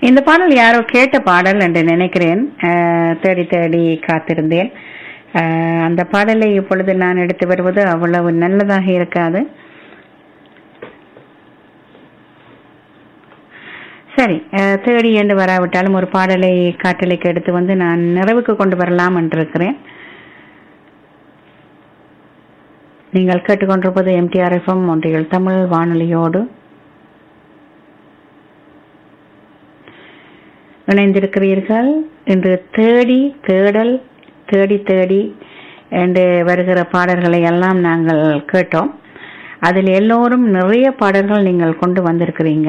இந்த பாடல் யாரோ கேட்ட பாடல் என்று நினைக்கிறேன் அஹ், தேடி தேடி காத்திருந்தேன் அஹ், அந்த பாடலை இப்பொழுது நான் எடுத்து வருவது அவ்வளவு நல்லதாக இருக்காது சரி அஹ், தேடி என்று வராவிட்டாலும் ஒரு பாடலை காற்றலைக்கு எடுத்து வந்து நான் நிறைவுக்கு கொண்டு வரலாம் என்றிருக்கிறேன் நீங்கள் கேட்டுக்கொண்டிருப்பது எம்டிஆர் எஃப்எம் ஒன்றியல் தமிழ் வானொலியோடு இணைந்திருக்கிறீர்கள் இன்று தேடி தேடல் தேடி தேடி என்று வருகிற பாடல்களை எல்லாம் நாங்கள் கேட்டோம் அதில் எல்லோரும் நிறைய பாடல்கள் நீங்கள் கொண்டு வந்திருக்கிறீங்க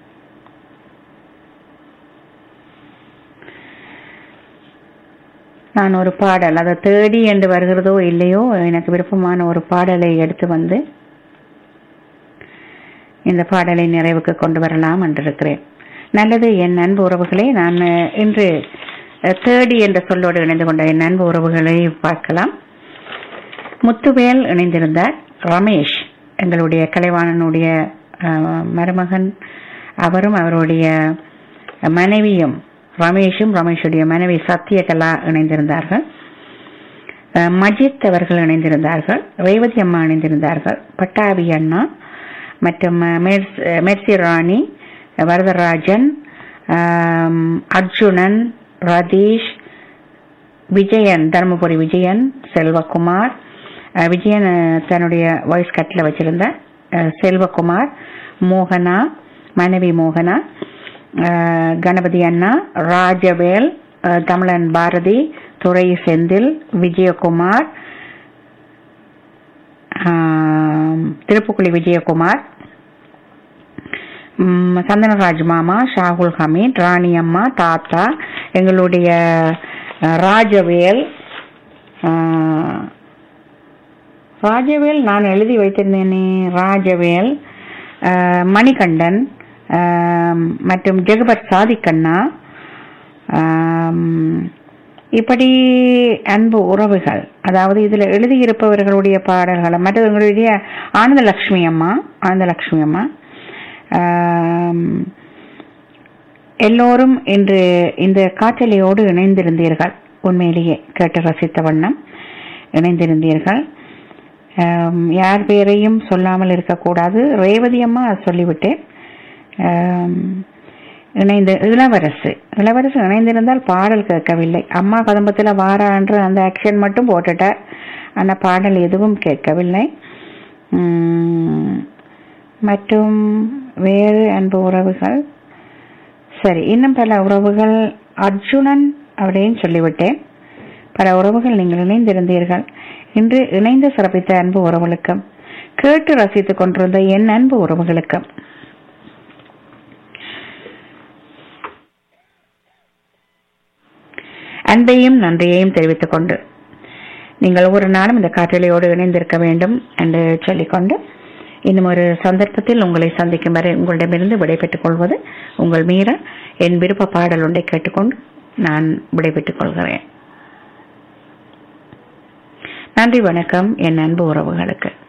நான் ஒரு பாடல் அதை தேடி என்று வருகிறதோ இல்லையோ எனக்கு விருப்பமான ஒரு பாடலை எடுத்து வந்து இந்த பாடலை நிறைவுக்கு கொண்டு வரலாம் என்றிருக்கிறேன் நல்லது என் அன்பு உறவுகளே நான் அஹ், இன்று அஹ், தேடி என்ற சொல்லோடு இணைந்து கொண்ட என் அன்பு உறவுகளை பார்க்கலாம் முத்துவேல் இணைந்திருந்தார் ரமேஷ் எங்களுடைய கலைவாணனுடைய அஹ், மருமகன் அவரும் அவருடைய மனைவியும் ரமேஷும் ரமேஷுடைய மனைவி சத்யகலா இணைந்திருந்தார்கள் அஹ், மஜித் அவர்கள் இணைந்திருந்தார்கள் ரேவதி அம்மா இணைந்திருந்தார்கள் பட்டாபி அண்ணா மற்றும் அஹ், மெர்ஸ்- அஹ், மெர்சி ராணி வரதராஜன் ஆம், அர்ஜுனன் ரதீஷ் விஜயன் தருமபுரி விஜயன் செல்வகுமார் அஹ், விஜயன் அஹ், தன்னுடைய வாய்ஸ் கட்டில் வச்சிருந்த அஹ், செல்வகுமார் மோகனா மனைவி மோகனா அஹ், கணபதி அண்ணா ராஜவேல் அஹ், தமிழன் பாரதி துரை செந்தில் விஜயகுமார் ஆம், திருப்புக்குழி விஜயகுமார் ம், சந்தனராஜ் மாமா ஷாகுல் ஹமீத் ராணி அம்மா தாத்தா எங்களுடைய அஹ், ராஜவேல் அஹ், ராஜவேல் நான் எழுதி வைத்திருந்தேனே ராஜவேல் அஹ், மணிகண்டன் அஹ், மற்றும் ஜெகபத் சாதிக்கண்ணா ஆம், இப்படி அன்பு உறவுகள் அதாவது இதுல எழுதியிருப்பவர்களுடைய பாடல்களை மற்றவர்களுடைய ஆனந்தலட்சுமி அம்மா ஆனந்தலட்சுமி அம்மா ஆம், எல்லோரும் இன்று இந்த காற்றலையோடு இணைந்திருந்தீர்கள் உண்மையிலேயே கேட்டு ரசித்த வண்ணம் இணைந்திருந்தீர்கள் ஆம், யார் பேரையும் சொல்லாமல் இருக்கக்கூடாது ரேவதி அம்மா சொல்லிவிட்டேன் ஆம், இணைந்து இளவரசு இளவரசு இணைந்திருந்தால் பாடல் கேட்கவில்லை அம்மா கதம்பத்தில் வாரா என்று அந்த ஆக்ஷன் மட்டும் போட்டுட்டார் ஆனா பாடல் எதுவும் கேட்கவில்லை உம், மற்றும் வேறு அன்பு உறவுகள் சரி இன்னும் பல உறவுகள் அர்ஜுனன் அப்படின்னு சொல்லிவிட்டேன் பல உறவுகள் நீங்கள் இணைந்திருந்தீர்கள் இன்று இணைந்து சிறப்பித்த அன்பு உறவுகளுக்கும் கேட்டு ரசித்துக் கொண்டிருந்த என் அன்பு உறவுகளுக்கும் அன்பையும் நன்றியையும் தெரிவித்துக் கொண்டு நீங்கள் ஒவ்வொரு நாளும் இந்த காற்றலையோடு இணைந்திருக்க வேண்டும் என்று சொல்லிக்கொண்டு இன்னும் ஒரு சந்தர்ப்பத்தில் உங்களை சந்திக்கும் வரை உங்களிடமிருந்து விடைபெற்றுக் கொள்வது உங்கள் மீற என் விருப்ப பாடல் ஒன்றை கேட்டுக்கொண்டு நான் விடைபெற்றுக் கொள்கிறேன் நன்றி வணக்கம் என் அன்பு உறவுகளுக்கு